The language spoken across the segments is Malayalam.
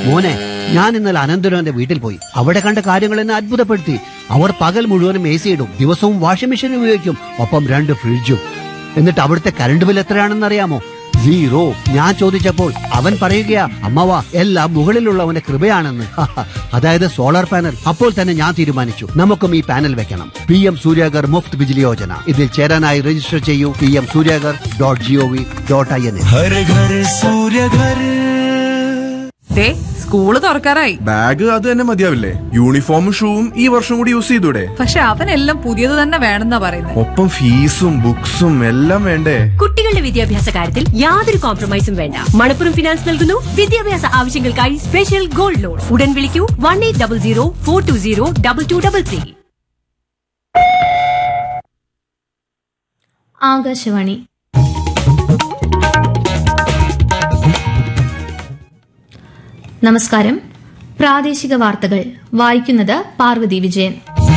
മോനെ ഞാൻ ഇന്നലെ അനന്തരവന്റെ വീട്ടിൽ പോയി അവിടെ കണ്ട കാര്യങ്ങൾ എന്നെ അത്ഭുതപ്പെടുത്തി അവർ പകൽ മുഴുവനും എ സി ഇടും ദിവസവും വാഷിംഗ് മെഷീൻ ഉപയോഗിക്കും ഒപ്പം രണ്ട് ഫ്രിഡ്ജും എന്നിട്ട് അവിടുത്തെ കറണ്ട് ബിൽ എത്രയാണെന്ന് അറിയാമോ സീറോ ഞാൻ ചോദിച്ചപ്പോൾ അവൻ പറയുകയാ അമ്മവാ എല്ലാം മുകളിലുള്ളവന്റെ കൃപയാണെന്ന് അതായത് സോളാർ പാനൽ അപ്പോൾ തന്നെ ഞാൻ തീരുമാനിച്ചു നമുക്കും ഈ പാനൽ വെക്കണം പി എം സൂര്യാഗർ മുഫ്ത് ബിജിലി യോജന ഇതിൽ ചേരാനായി രജിസ്റ്റർ ചെയ്യൂ P M Surya Ghar dot G O V dot I N എ ഹര ഘര സൂര്യ ഘര ദേ സ്കൂള് തുറക്കാറായി ബാഗ് അത് തന്നെ മതിയാവില്ലേ യൂണിഫോമും ഷൂവും ഈ വർഷം കൂടി യൂസ് ചെയ്തൂടെ പക്ഷെ അവനെല്ലാം പുതിയത് തന്നെ വേണമെന്നാ പറയുന്നത് ഒപ്പം ഫീസും ബുക്സും എല്ലാം വേണ്ടേ കുട്ടികളുടെ വിദ്യാഭ്യാസ കാര്യത്തിൽ യാതൊരു കോംപ്രമൈസും വേണ്ട മണപ്പുറം ഫിനാൻസ് നൽകുന്നു വിദ്യാഭ്യാസ ആവശ്യങ്ങൾക്കായി സ്പെഷ്യൽ ഗോൾഡ് ലോൺ ഉടൻ വിളിക്കൂ one eight double zero four two zero double two double three Akashvani നമസ്കാരം പ്രാദേശിക വാർത്തകൾ വായിക്കുന്നത് പാർവതി വിജയൻ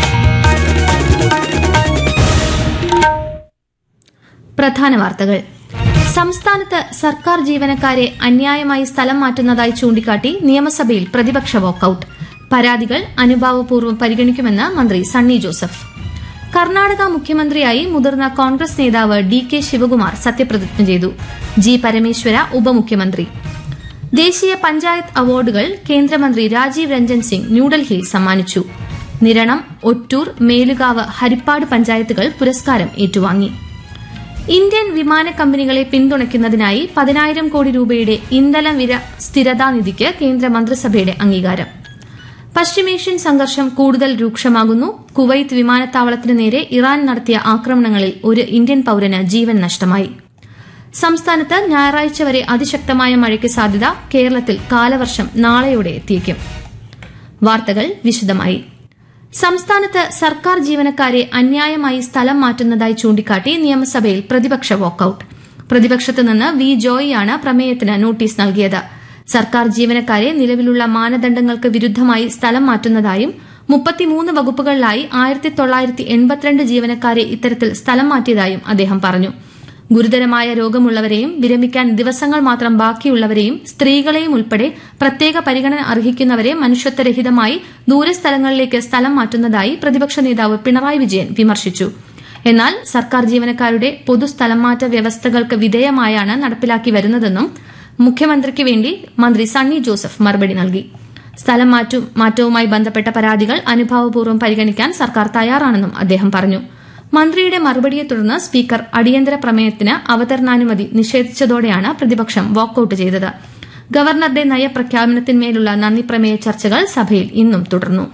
പ്രധാന വാർത്തകൾ സംസ്ഥാനത്ത് സർക്കാർ ജീവനക്കാരെ അന്യായമായി സ്ഥലം മാറ്റുന്നതായി ചൂണ്ടിക്കാട്ടി നിയമസഭയിൽ പ്രതിപക്ഷ വാക്കൌട്ട് പരാതികൾ അനുഭാവപൂർവ്വം പരിഗണിക്കുമെന്ന് മന്ത്രി സണ്ണി ജോസഫ് കർണാടക മുഖ്യമന്ത്രിയായി മുതിർന്ന കോൺഗ്രസ് നേതാവ് ഡി കെ ശിവകുമാർ സത്യപ്രതിജ്ഞ ചെയ്തു ജി പരമേശ്വര ഉപമുഖ്യമന്ത്രി ദേശീയ പഞ്ചായത്ത് അവാർഡുകൾ കേന്ദ്രമന്ത്രി രാജീവ് രഞ്ജൻ സിംഗ് ന്യൂഡൽഹിയിൽ സമ്മാനിച്ചു നിരണം ഒറ്റൂർ മേലുകാവ് ഹരിപ്പാട് പഞ്ചായത്തുകൾ പുരസ്കാരം ഏറ്റുവാങ്ങി ഇന്ത്യൻ വിമാന കമ്പനികളെ പിന്തുണയ്ക്കുന്നതിനായി പതിനായിരം കോടി രൂപയുടെ ഇന്ധന വില സ്ഥിരതാ നിധിക്ക് കേന്ദ്ര മന്ത്രിസഭയുടെ അംഗീകാരം പശ്ചിമേഷ്യൻ സംഘർഷം കൂടുതൽ രൂക്ഷമാകുന്നു കുവൈത്ത് വിമാനത്താവളത്തിന് നേരെ ഇറാൻ നടത്തിയ ആക്രമണങ്ങളിൽ ഒരു ഇന്ത്യൻ പൌരന് ജീവൻ നഷ്ടമായി സംസ്ഥാനത്ത് ഞായറാഴ്ച വരെ അതിശക്തമായ മഴയ്ക്ക് സാധ്യത കേരളത്തിൽ കാലവർഷം നാളെയോടെ എത്തിയേക്കും വാർത്തകൾ വിശദമായി സംസ്ഥാനത്ത് സർക്കാർ ജീവനക്കാരെ അന്യായമായി സ്ഥലം മാറ്റുന്നതായി ചൂണ്ടിക്കാട്ടി നിയമസഭയിൽ പ്രതിപക്ഷ വാക്കൌട്ട് പ്രതിപക്ഷത്ത് നിന്ന് വി ജോയിയാണ് പ്രമേയത്തിന് നോട്ടീസ് നൽകിയത് സർക്കാർ ജീവനക്കാരെ നിലവിലുള്ള മാനദണ്ഡങ്ങൾക്ക് വിരുദ്ധമായി സ്ഥലം മാറ്റുന്നതായും മുപ്പത്തിമൂന്ന് വകുപ്പുകളിലായി ആയിരത്തി തൊള്ളായിരത്തി എൺപത്തിരണ്ട് ജീവനക്കാരെ ഇത്തരത്തിൽ സ്ഥലം മാറ്റിയതായും അദ്ദേഹം പറഞ്ഞു ഗുരുതരമായ രോഗമുള്ളവരെയും വിരമിക്കാൻ ദിവസങ്ങൾ മാത്രം ബാക്കിയുള്ളവരെയും സ്ത്രീകളെയും ഉൾപ്പെടെ പ്രത്യേക പരിഗണന അർഹിക്കുന്നവരെ മനുഷ്യത്വരഹിതമായി ദൂരസ്ഥലങ്ങളിലേക്ക് സ്ഥലം മാറ്റുന്നതായി പ്രതിപക്ഷ നേതാവ് പിണറായി വിജയൻ വിമർശിച്ചു എന്നാൽ സർക്കാർ ജീവനക്കാരുടെ പൊതു സ്ഥലംമാറ്റ വ്യവസ്ഥകൾക്ക് വിധേയമായാണ് നടപ്പിലാക്കി വരുന്നതെന്നും മുഖ്യമന്ത്രിക്ക് വേണ്ടി മന്ത്രി സണ്ണി ജോസഫ് മറുപടി നൽകി സ്ഥലം മാറ്റു മാറ്റവുമായി ബന്ധപ്പെട്ട പരാതികൾ അനുഭാവപൂർവ്വം പരിഗണിക്കാൻ സർക്കാർ തയ്യാറാണെന്നും അദ്ദേഹം പറഞ്ഞു മന്ത്രിയുടെ മറുപടിയെ തുടർന്ന് സ്പീക്കർ അടിയന്തര പ്രമേയത്തിന് അവതരണാനുമതി നിഷേധിച്ചതോടെയാണ് പ്രതിപക്ഷം വാക്കൌട്ട് ചെയ്തത് ഗവർണറുടെ നയപ്രഖ്യാപനത്തിന്മേലുള്ള നന്ദിപ്രമേയ ചർച്ചകൾ സഭയിൽ ഇന്നും തുടർന്നു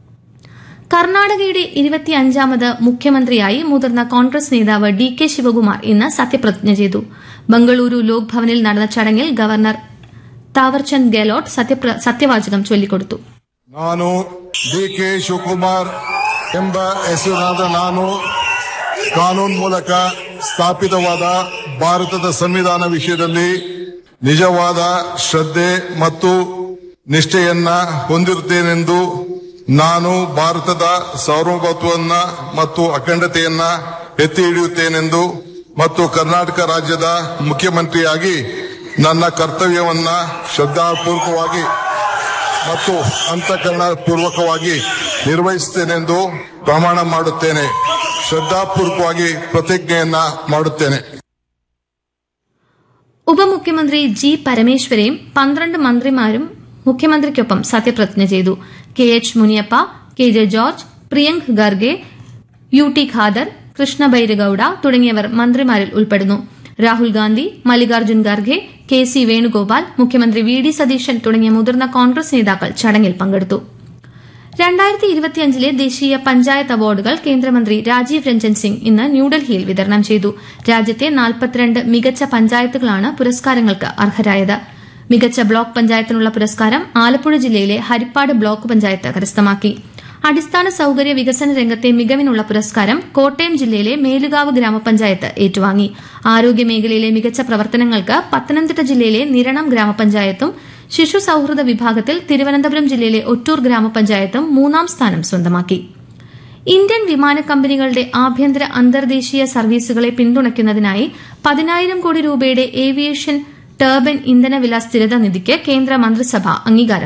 കർണാടകയുടെ ഇരുപത്തിയഞ്ചാമത് മുഖ്യമന്ത്രിയായി മുതിർന്ന കോൺഗ്രസ് നേതാവ് ഡി കെ ശിവകുമാർ ഇന്ന് സത്യപ്രതിജ്ഞ ചെയ്തു ബംഗളൂരു ലോക് ഭവനിൽ നടന്ന ചടങ്ങിൽ ഗവർണർ താവർചന്ദ് ഗെഹ്ലോട്ട് സത്യപ്ര- സത്യവാചകം ചൊല്ലിക്കൊടുത്തു ನಾನು ಡಿ ಕೆ ಶಿವಕುಮಾರ್ ಎಂಬ ಹೆಸರಿನಾದ ನಾನು ಕಾನೂನು ಮೂಲಕ ಸ್ಥಾಪಿತವಾದ ಭಾರತದ ಸಂವಿಧಾನ ವಿಷಯದಲ್ಲಿ ನಿಜವಾದ ಶ್ರದ್ಧೆ ಮತ್ತು ನಿಷ್ಠೆಯನ್ನ ಹೊಂದಿರುತ್ತೇನೆಂದು ನಾನು ಭಾರತದ ಸಾರ್ವಭೌಮತ್ವವನ್ನ ಮತ್ತು ಅಖಂಡತೆಯನ್ನ ಎತ್ತಿ ಹಿಡಿಯುತ್ತೇನೆಂದು ಮತ್ತು ಕರ್ನಾಟಕ ರಾಜ್ಯದ ಮುಖ್ಯಮಂತ್ರಿಯಾಗಿ ನನ್ನ ಕರ್ತವ್ಯವನ್ನ ಶ್ರದ್ಧಾಪೂರ್ವಕವಾಗಿ ಮತ್ತು ಅಂತಃಕರಣ ಪೂರ್ವಕವಾಗಿ ನಿರ್ವಹಿಸುತ್ತೇನೆಂದು ಪ್ರಮಾಣ ಮಾಡುತ್ತೇನೆ ಶ್ರದ್ಧಾಪೂರ್ವಕವಾಗಿ ಪ್ರತಿಜ್ಞೆಯನ್ನ ಮಾಡುತ್ತೇನೆ ഉപമുഖ്യമന്ത്രി ജി പരമേശ്വരയും പന്ത്രണ്ട് മന്ത്രിമാരും മുഖ്യമന്ത്രിക്കൊപ്പം സത്യപ്രതിജ്ഞ ചെയ്തു K H Muniyappa K J George Priyank Kharge U T Khader Krishna Byre Gowda തുടങ്ങിയവർ മന്ത്രിമാരിൽ ഉൾപ്പെടുന്നു രാഹുൽ ഗാന്ധി മല്ലികാർജ്ജുൻ ഖർഗെ കെ സി വേണുഗോപാൽ മുഖ്യമന്ത്രി വി ഡി സതീശൻ തുടങ്ങിയ മുതിർന്ന കോൺഗ്രസ് നേതാക്കൾ ചടങ്ങിൽ പങ്കെടുത്തു രണ്ടായിരത്തി ഇരുപത്തിയഞ്ചിലെ ദേശീയ പഞ്ചായത്ത് അവാർഡുകൾ കേന്ദ്രമന്ത്രി രാജീവ് രഞ്ജൻ സിംഗ് ഇന്ന് ന്യൂഡൽഹിയിൽ വിതരണം ചെയ്തു രാജ്യത്തെ നാൽപ്പത്തിരണ്ട് മികച്ച പഞ്ചായത്തുകളാണ് പുരസ്കാരങ്ങൾക്ക് അർഹരായത് മികച്ച ബ്ലോക്ക് പഞ്ചായത്തിനുള്ള പുരസ്കാരം ആലപ്പുഴ ജില്ലയിലെ ഹരിപ്പാട് ബ്ലോക്ക് പഞ്ചായത്ത് കരസ്ഥമാക്കി അടിസ്ഥാന സൌകര്യ വികസന രംഗത്തെ മികവിനുള്ള പുരസ്കാരം കോട്ടയം ജില്ലയിലെ മേലുകാവ് ഗ്രാമപഞ്ചായത്ത് ഏറ്റുവാങ്ങി ആരോഗ്യ മേഖലയിലെ മികച്ച പ്രവർത്തനങ്ങൾക്ക് പത്തനംതിട്ട ജില്ലയിലെ നിരണം ഗ്രാമപഞ്ചായത്തും ശിശു സൌഹൃദ വിഭാഗത്തിൽ തിരുവനന്തപുരം ജില്ലയിലെ ഒറ്റൂർ ഗ്രാമപഞ്ചായത്തും മൂന്നാം സ്ഥാനം സ്വന്തമാക്കി ഇന്ത്യൻ വിമാന കമ്പനികളുടെ ആഭ്യന്തര അന്തർദേശീയ സർവീസുകളെ പിന്തുണയ്ക്കുന്നതിനായി പതിനായിരം കോടി രൂപയുടെ ഏവിയേഷൻ ടർബൻ ഇന്ധനവില സ്ഥിരത നിധിക്ക് കേന്ദ്ര മന്ത്രിസഭ അംഗീകാരം